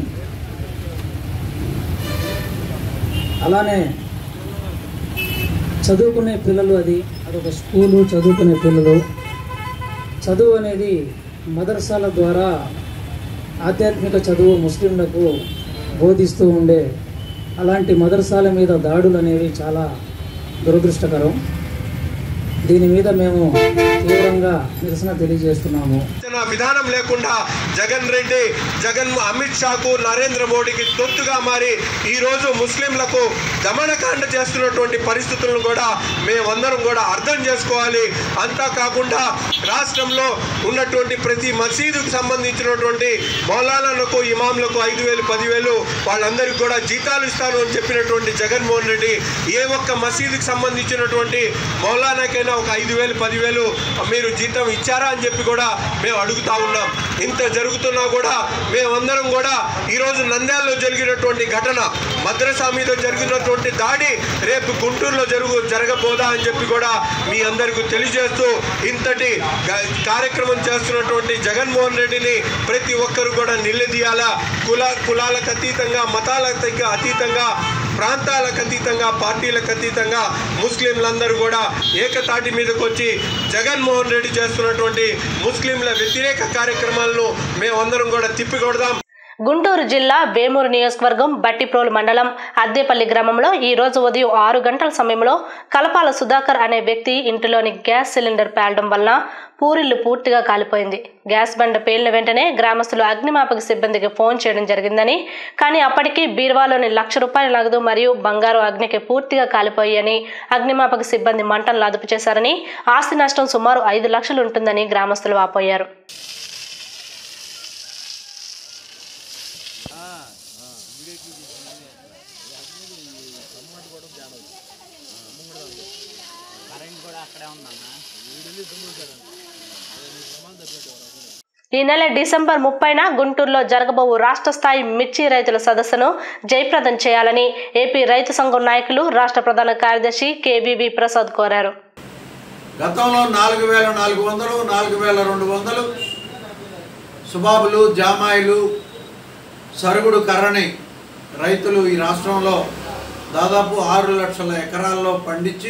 అలానే చదువుకునే పిల్లలు అది అదొక స్కూలు చదువుకునే పిల్లలు చదువు అనేది మదర్సాల ద్వారా ఆధ్యాత్మిక చదువు ముస్లింలకు బోధిస్తూ ఉండే అలాంటి మదర్సాల మీద దాడులు అనేవి చాలా దురదృష్టకరం దీని మీద మేము తీవ్రంగా నిరసన తెలియజేస్తున్నాము
ఆలోచన విధానం లేకుండా జగన్ రెడ్డి జగన్ అమిత్ షాకు నరేంద్ర మోడీకి తొత్తుగా మారి ఈ రోజు ముస్లింలకు దమనకాండ చేస్తున్నటువంటి పరిస్థితులను కూడా మేమందరం కూడా అర్థం చేసుకోవాలి అంతా కాకుండా రాష్ట్రంలో ఉన్నటువంటి ప్రతి మసీదుకు సంబంధించినటువంటి మౌలానాలకు ఇమాంలకు ఐదు వేలు పదివేలు వాళ్ళందరికీ కూడా జీతాలు ఇస్తాను అని చెప్పినటువంటి జగన్మోహన్ రెడ్డి ఏ ఒక్క మసీదుకి సంబంధించినటువంటి మౌలానాకైనా ఒక ఐదు వేలు పదివేలు మీరు జీతం ఇచ్చారా అని చెప్పి కూడా మేము అడుగుతా ఉన్నాం ఇంత జరుగుతున్నా కూడా మేమందరం కూడా ఈరోజు నంద్యాలలో జరిగినటువంటి ఘటన మద్రసా మీద జరిగినటువంటి దాడి రేపు గుంటూరులో జరుగు జరగబోదా అని చెప్పి కూడా మీ అందరికీ తెలియజేస్తూ ఇంతటి గ- కార్యక్రమం చేస్తున్నటువంటి జగన్మోహన్ రెడ్డిని ప్రతి ఒక్కరు కూడా నిలదీయాలా కుల కులాలకు అతీతంగా మతాలకు అతీతంగా ప్రాంతాలకు అతీతంగా పార్టీలకు అతీతంగా ముస్లింలందరూ కూడా ఏకతాటి మీదకి వచ్చి జగన్మోహన్ రెడ్డి చేస్తున్నటువంటి ముస్లింల వ్యతిరేక కార్యక్రమాలను మేమందరం కూడా తిప్పికొడదాం
గుంటూరు జిల్లా వేమూరు నియోజకవర్గం బట్టిప్రోలు మండలం అద్దేపల్లి గ్రామంలో ఈ రోజు ఉదయం ఆరు గంటల సమయంలో కలపాల సుధాకర్ అనే వ్యక్తి ఇంటిలోని గ్యాస్ సిలిండర్ పేలడం వలన పూరిల్లు పూర్తిగా కాలిపోయింది గ్యాస్ బండ పేలిన వెంటనే గ్రామస్తులు అగ్నిమాపక సిబ్బందికి ఫోన్ చేయడం జరిగిందని కానీ అప్పటికి బీర్వాలోని లక్ష రూపాయల నగదు మరియు బంగారు అగ్నికి పూర్తిగా కాలిపోయాయని అగ్నిమాపక సిబ్బంది మంటలను అదుపు చేశారని ఆస్తి నష్టం సుమారు ఐదు లక్షలు ఉంటుందని గ్రామస్తులు వాపోయారు ఈ నెల డిసెంబర్ ముప్పైన గుంటూరులో జరగబోవు రాష్ట్ర స్థాయి మిర్చి రైతుల సదస్సును జయప్రదం చేయాలని ఏపీ రైతు సంఘం నాయకులు రాష్ట్ర ప్రధాన కార్యదర్శి కేవీవి ప్రసాద్ కోరారు
గతంలో నాలుగు వేల నాలుగు వందలు నాలుగు వేల రెండు వందలు సుబాబులు జామాయిలు సరుగుడు కర్రని రైతులు ఈ రాష్ట్రంలో దాదాపు ఆరు లక్షల ఎకరాల్లో పండించి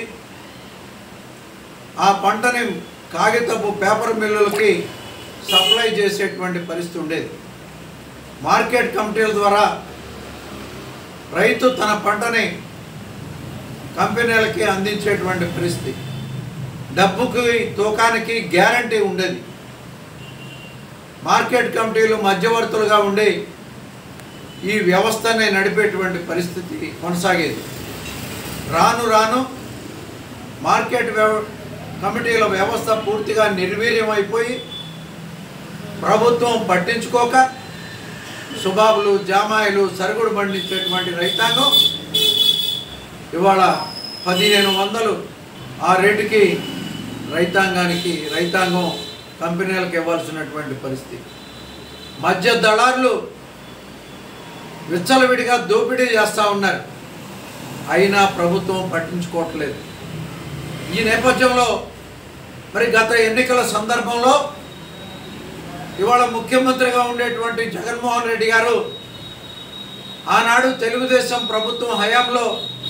ఆ పంటని కాగితపు పేపర్ మిల్లులకి సప్లై చేసేటువంటి పరిస్థితి ఉండేది మార్కెట్ కమిటీల ద్వారా రైతు తన పంటని కంపెనీలకి అందించేటువంటి పరిస్థితి డబ్బుకి తూకానికి గ్యారంటీ ఉండేది మార్కెట్ కమిటీలు మధ్యవర్తులుగా ఉండి ఈ వ్యవస్థని నడిపేటువంటి పరిస్థితి కొనసాగేది రాను రాను మార్కెట్ వ్యవ కమిటీల వ్యవస్థ పూర్తిగా నిర్వీర్యం అయిపోయి ప్రభుత్వం పట్టించుకోక సుబాబులు జామాయిలు సరుగుడు పండించేటువంటి రైతాంగం ఇవాళ పదిహేను వందలు ఆ రేటుకి రైతాంగానికి రైతాంగం కంపెనీలకు ఇవ్వాల్సినటువంటి పరిస్థితి మధ్య దళారులు విచ్చలవిడిగా దోపిడీ చేస్తూ ఉన్నారు అయినా ప్రభుత్వం పట్టించుకోవట్లేదు ఈ నేపథ్యంలో మరి గత ఎన్నికల సందర్భంలో ఇవాళ ముఖ్యమంత్రిగా ఉండేటువంటి జగన్మోహన్ రెడ్డి గారు ఆనాడు తెలుగుదేశం ప్రభుత్వం హయాంలో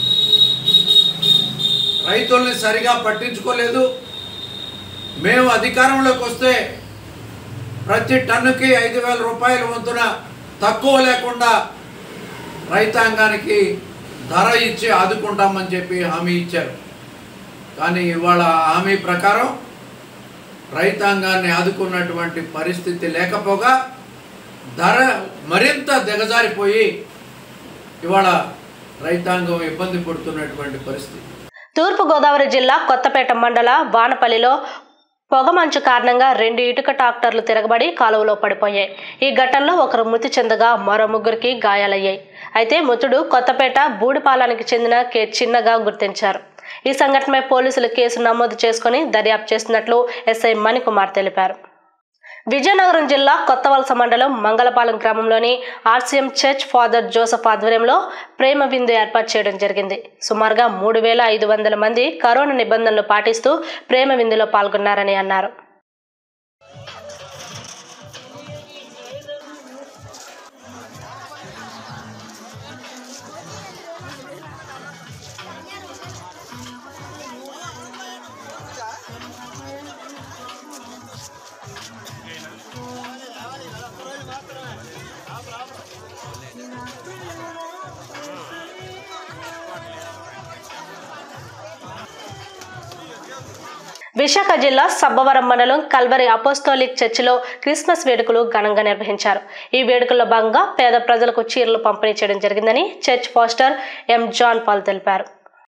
రైతుల్ని సరిగా పట్టించుకోలేదు మేము అధికారంలోకి వస్తే ప్రతి టన్నుకి ఐదు వేల రూపాయల వంతున తక్కువ లేకుండా రైతాంగానికి ధర ఇచ్చి ఆదుకుంటామని చెప్పి హామీ ఇచ్చారు కానీ ఇవాళ ఆ హామీ ప్రకారం రైతాంగాన్ని ఆదుకున్నటువంటి పరిస్థితి లేకపోగా ధర మరింత దిగజారిపోయి ఇవాళ రైతాంగం ఇబ్బంది పడుతున్నటువంటి పరిస్థితి
తూర్పుగోదావరి జిల్లా కొత్తపేట మండల వానపల్లిలో పొగమంచు కారణంగా రెండు ఇటుక ట్రాక్టర్లు తిరగబడి కాలువలో పడిపోయాయి ఈ ఘటనలో ఒకరు మృతి చెందగా మరో ముగ్గురికి గాయాలయ్యాయి అయితే మృతుడు కొత్తపేట బూడిపాలానికి చెందిన కె చిన్నగా గుర్తించారు ఈ సంఘటనపై పోలీసులు కేసు నమోదు చేసుకుని దర్యాప్తు చేస్తున్నట్లు ఎస్ఐ మణికుమార్ తెలిపారు విజయనగరం జిల్లా కొత్తవలస మండలం మంగళపాలెం గ్రామంలోని ఆర్సీఎం చర్చ్ ఫాదర్ జోసఫ్ ఆధ్వర్యంలో ప్రేమ విందు ఏర్పాటు చేయడం జరిగింది సుమారుగా మూడు వేల ఐదు వందల మంది కరోనా నిబంధనలు పాటిస్తూ ప్రేమ విందులో పాల్గొన్నారని అన్నారు విశాఖ జిల్లా సబ్బవరం మండలం కల్వరి అపోస్తోలిక్ చర్చిలో క్రిస్మస్ వేడుకలు ఘనంగా నిర్వహించారు ఈ వేడుకల్లో భాగంగా పేద ప్రజలకు చీరలు పంపిణీ చేయడం జరిగిందని church pastor M John Paul తెలిపారు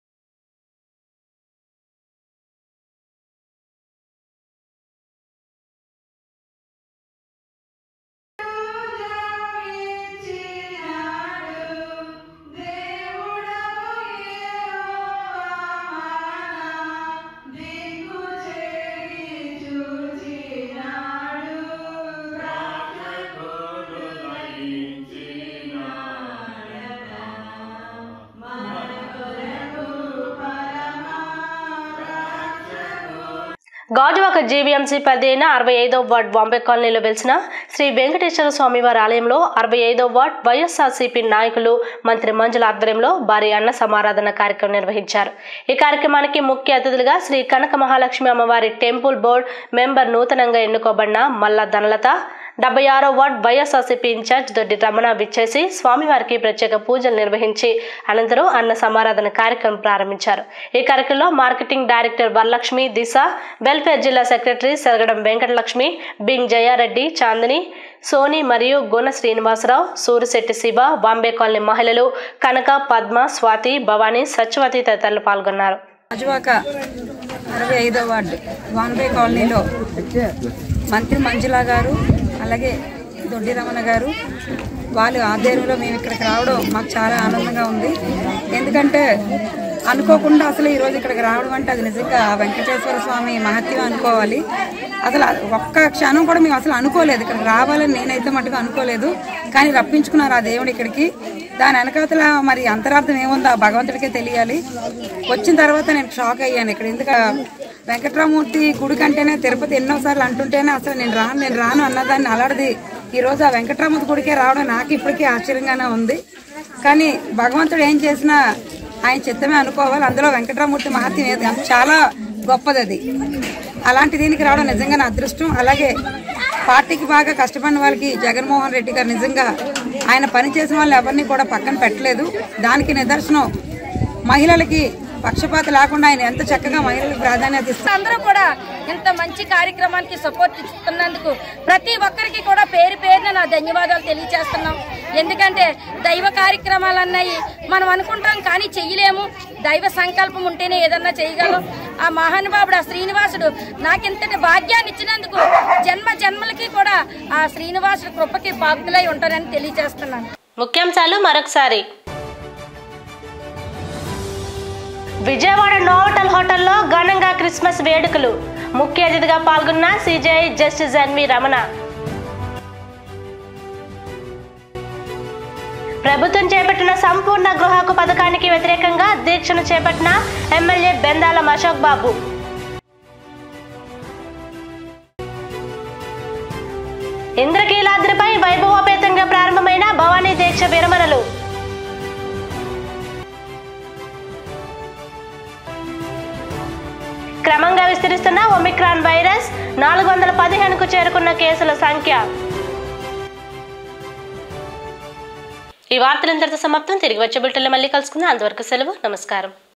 గాజువాక జీవీఎంసీ పదిహేను అరవై ఐదో వార్డ్ బాంబే కాలనీలో వెలిసిన శ్రీ వెంకటేశ్వర స్వామివారి ఆలయంలో అరవై ఐదో వార్డ్ వైఎస్ఆర్సీపీ నాయకులు మంత్రి మంజుల ఆధ్వర్యంలో భారీ అన్న సమారాధన కార్యక్రమం నిర్వహించారు ఈ కార్యక్రమానికి ముఖ్య అతిథులుగా శ్రీ కనక మహాలక్ష్మి అమ్మవారి టెంపుల్ బోర్డ్ మెంబర్ నూతనంగా ఎన్నుకోబడిన మల్ల ధనలత డెబ్బై ఆరో వార్డ్ వైఎస్ఆర్సీపీ ఇన్ఛార్జ్ దొడ్డి రమణ విచ్చేసి స్వామివారికి ప్రత్యేక పూజలు నిర్వహించి అనంతరం అన్న సమారాధన కార్యక్రమం ప్రారంభించారు ఈ కార్యక్రమంలో marketing director Varalakshmi Disha welfare జిల్లా సెక్రటరీ సెరగడం వెంకటలక్ష్మి బింగ్ జయారెడ్డి చాందిని సోని మరియు గుణ శ్రీనివాసరావు సూరిశెట్టి శివ బాంబే కాలనీ మహిళలు కనక పద్మ స్వాతి భవానీ సత్యవతి తదితరులు పాల్గొన్నారు
రాజువాక అరవై ఐదో వార్డు వాన్బే కాలనీలో మంత్రి మంజుల గారు అలాగే దొడ్డి రమణ గారు వాళ్ళు ఆధ్వర్యంలో మేము ఇక్కడికి రావడం మాకు చాలా ఆనందంగా ఉంది ఎందుకంటే అనుకోకుండా అసలు ఈరోజు ఇక్కడికి రావడం అంటే అది నిజంగా ఆ వెంకటేశ్వర స్వామి మహత్యం అనుకోవాలి అసలు ఒక్క క్షణం కూడా మేము అసలు అనుకోలేదు ఇక్కడికి రావాలని నేనైతే మటుకు అనుకోలేదు కానీ రప్పించుకున్నారు ఆ దేవుడు ఇక్కడికి దాని వెనకాతల మరి అంతరార్థం ఏముందో ఆ భగవంతుడికే తెలియాలి వచ్చిన తర్వాత నేను షాక్ అయ్యాను ఇక్కడ ఎందుకు వెంకట్రామూర్తి గుడి కంటేనే తిరుపతి ఎన్నోసార్లు అంటుంటేనే అసలు నేను రాను నేను రాను అన్నదాన్ని అలాంటిది ఈరోజు ఆ వెంకట్రామూర్తి గుడికే రావడం నాకు ఇప్పటికీ ఆశ్చర్యంగానే ఉంది కానీ భగవంతుడు ఏం చేసినా ఆయన చిత్తమే అనుకోవాలి అందులో వెంకటరామూర్తి మహత్యం ఏది చాలా గొప్పది అది అలాంటి దీనికి రావడం నిజంగా నా అదృష్టం అలాగే పార్టీకి బాగా కష్టపడిన వాళ్ళకి జగన్మోహన్ రెడ్డి గారు నిజంగా ఆయన పని చేసిన వాళ్ళు ఎవరిని కూడా పక్కన పెట్టలేదు దానికి నిదర్శనం మహిళలకి పక్షపాత లేకుండా ఆయన ఎంత చక్కగా మహిళలకు ప్రాధాన్యత ఇస్తారు
అందరూ కూడా ఇంత మంచి కార్యక్రమానికి సపోర్ట్ ఇస్తున్నందుకు ప్రతి ఒక్కరికి కూడా పేరు పేరున నా ధన్యవాదాలు తెలియజేస్తున్నాం ఎందుకంటే దైవ కార్యక్రమాలు అన్నాయి మనం అనుకుంటాం కానీ చెయ్యలేము దైవ సంకల్పం ఉంటేనే ఏదన్నా చేయగలం ఆ మహానుభావుడు ఆ శ్రీనివాసుడు నాకింతటి భాగ్యాన్ని ఇచ్చినందుకు జన్మ జన్మలకి కూడా ఆ శ్రీనివాసుడు కృపకి బాధ్యులై ఉంటారని తెలియజేస్తున్నాను
ముఖ్యాంశాలు మరొకసారి విజయవాడ నోవటల్ హోటల్లో ఘనంగా క్రిస్మస్ వేడుకలు ముఖ్య అతిథిగా పాల్గొన్న సిజేఐ జస్టిస్ ఎన్వి రమణ ప్రభుత్వం చేపట్టిన సంపూర్ణ గృహ హక్కు పథకానికి వ్యతిరేకంగా దీక్షను చేపట్టిన ఎమ్మెల్యే బెందాల అశోక్ బాబు ఇంద్రకీలాద్రిపై వైభవోపేతంగా ప్రారంభమైన భవానీ దీక్ష విరమణలు క్రమంగా విస్తరిస్తున్న ఒమిక్రాన్ వైరస్ నాలుగు వందల పదిహేనుకు చేరుకున్న కేసుల సంఖ్య ఈ వార్తలు ఇంతటితో సమాప్తం తిరిగి వచ్చే బులెటిన్లో మళ్ళీ కలుసుకుందాం అంతవరకు సెలవు నమస్కారం